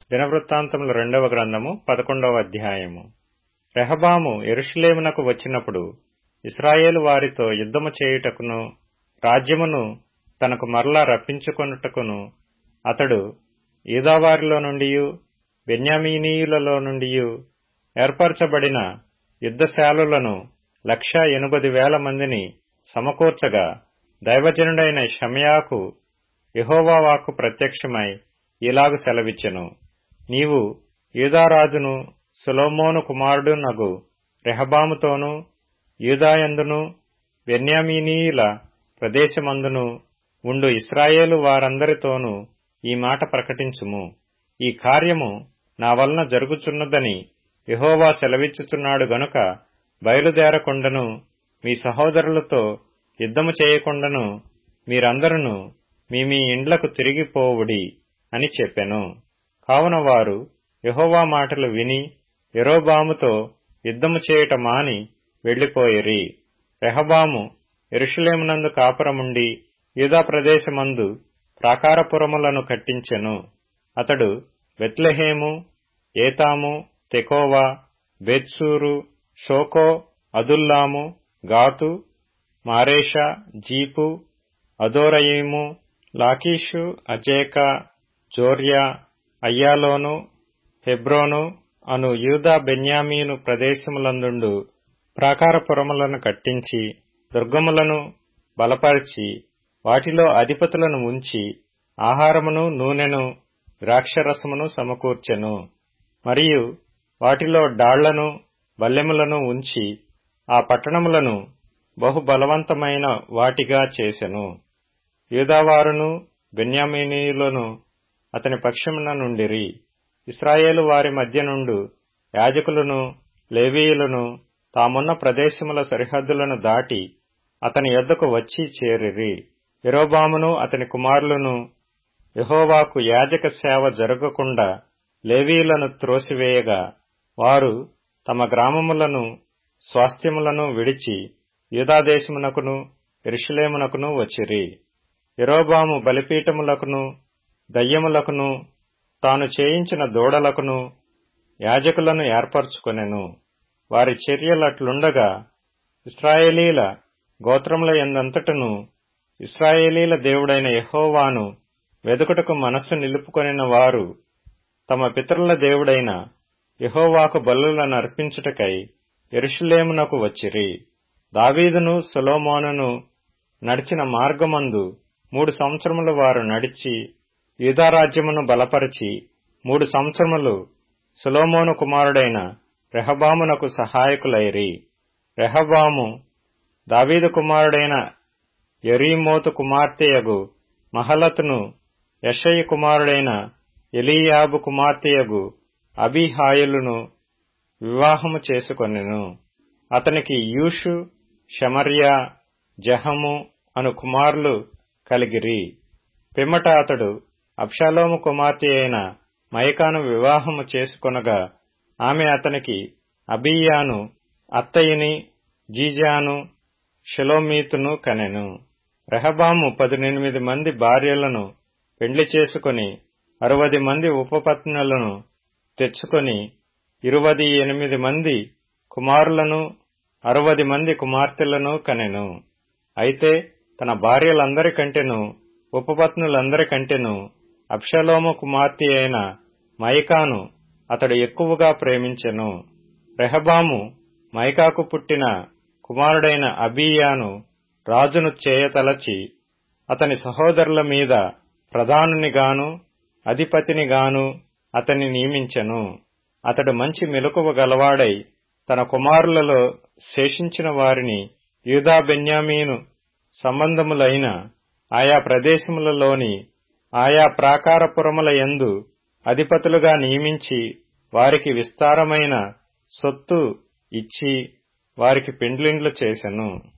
దినవృత్తాంతములు రెండవ గ్రంథము పదకొండవ అధ్యాయము రెహబాము ఎరుషులేమునకు వచ్చినప్పుడు ఇస్రాయేలు వారితో యుద్ధము చేయుటకును రాజ్యమును తనకు మరలా రప్పించుకొనుటకును అతడు యూదావారిలో నుండియు బెన్యామీనీయులలో నుండియు ఏర్పరచబడిన యుద్ధశాలులను లక్షా ఎనుబది వేల మందిని సమకూర్చగా దైవజనుడైన షమయాకు యహోవా వాక్కు ప్రత్యక్షమై ఇలాగు సెలవిచ్చెను నీవు యూదారాజును సులోమోను కుమారుడునగు రెహబాముతోనూ యూదాయందును బెన్యామీనీయుల ప్రదేశమందును ఉండు ఇస్రాయేలు వారందరితోనూ ఈ మాట ప్రకటించుము ఈ కార్యము నా వలన జరుగుచున్నదని యహోవా సెలవిచ్చుచున్నాడు గనుక బయలుదేరకుండను మీ సహోదరులతో యుద్ధము చేయకుండను మీరందరూ మీ మీ ఇండ్లకు తిరిగిపోవుడి అని చెప్పెను కావున వారు యహోవా మాటలు విని యరోబాముతో యుద్ధము చేయుట మాని వెళ్లిపోయిరి రెహబాము ఎరుషులేమునందు కాపురముండి యూదా ప్రదేశమందు ప్రాకారపురములను కట్టించెను అతడు బెత్లెహేము ఏతాము తెకోవా బెత్సూరు షోకో అదుల్లాము గాతు మారేషా జీపు అదోరయీము లాకీషు అజేకా జోర్యా అయ్యాలోను హెబ్రోను అను యూదా బెన్యామీను ప్రదేశములందుండు ప్రాకారపురములను కట్టించి దుర్గములను బలపరిచి వాటిలో అధిపతులను ఉంచి ఆహారమును నూనెను ద్రాక్షరసమును సమకూర్చెను మరియు వాటిలో డాళ్లను బల్లెములను ఉంచి ఆ పట్టణములను బహుబలవంతమైన వాటిగా చేసెను యూదావారును బెన్యామీనీయులను అతని పక్షమున నుండిరి ఇస్రాయేలు వారి మధ్య నుండు యాజకులను లేవీయులను తామున్న ప్రదేశముల సరిహద్దులను దాటి అతని యొద్దకు వచ్చి చేరిరి యరోబామును అతని కుమారులను యహోవాకు యాజక సేవ జరగకుండా లేవీయులను త్రోసివేయగా వారు తమ గ్రామములను స్వాస్థ్యములను విడిచి యూదాదేశమునకును ఎరుషులేమునకును వచ్చిరి యరోబాము బలిపీఠములకును దయ్యములకును తాను చేయించిన దూడలకును యాజకులను ఏర్పరచుకొనెను వారి చర్యలట్లుండగా ఇస్రాయేలీల గోత్రముల ఎందంతటను ఇస్రాయేలీల దేవుడైన యహోవాను వెదుకుటకు మనస్సు నిలుపుకొనిన వారు తమ పితరుల దేవుడైన యహోవాకు బలులను అర్పించుటకై ఎరుషులేమునకు వచ్చిరి దావీదును సులోమోనును నడిచిన మార్గమందు మూడు సంవత్సరములు వారు నడిచి యూదారాజ్యమును బలపరిచి మూడు సంవత్సరములు సులోమోను కుమారుడైన రెహబామునకు సహాయకులైరి రెహబాము దావీదు కుమారుడైన యరీమోతు కుమార్తెయగు మహలతును యషయి కుమారుడైన ఎలీయాబు కుమార్తెయగు అబీహాయులును వివాహము చేసుకొనెను అతనికి యూషు షమర్యా జహము అను కుమారులు కలిగిరి పిమ్మట అతడు అబ్షాలోము కుమార్తె అయిన మైకాను వివాహము చేసుకొనగా ఆమె అతనికి అబీయాను అత్తయిని జీజాను షెలోమీతును కనెను రెహబాము పదునెనిమిది మంది భార్యలను పెండ్లి చేసుకుని అరవది మంది ఉపపత్నులను తెచ్చుకొని ఇరువది ఎనిమిది మంది కుమారులను అరవది మంది కుమార్తెలను కనెను అయితే తన భార్యలందరికంటెను ఉపపత్నులందరికంటెను అబ్షలోము కుమార్తె అయిన మైకాను అతడు ఎక్కువగా ప్రేమించెను రెహబాము మైకాకు పుట్టిన కుమారుడైన అబీయాను రాజును చేయతలచి అతని సహోదరుల మీద ప్రధానునిగాను అధిపతినిగాను అతన్ని నియమించెను అతడు మంచి మెలకువ గలవాడై తన కుమారులలో శేషించిన వారిని యూదా బెన్యామీను సంబంధములైన ఆయా ప్రదేశములలోని ఆయా ప్రాకారపురముల యందు అధిపతులుగా నియమించి వారికి విస్తారమైన సొత్తు ఇచ్చి వారికి పెండ్లిండ్లు చేసెను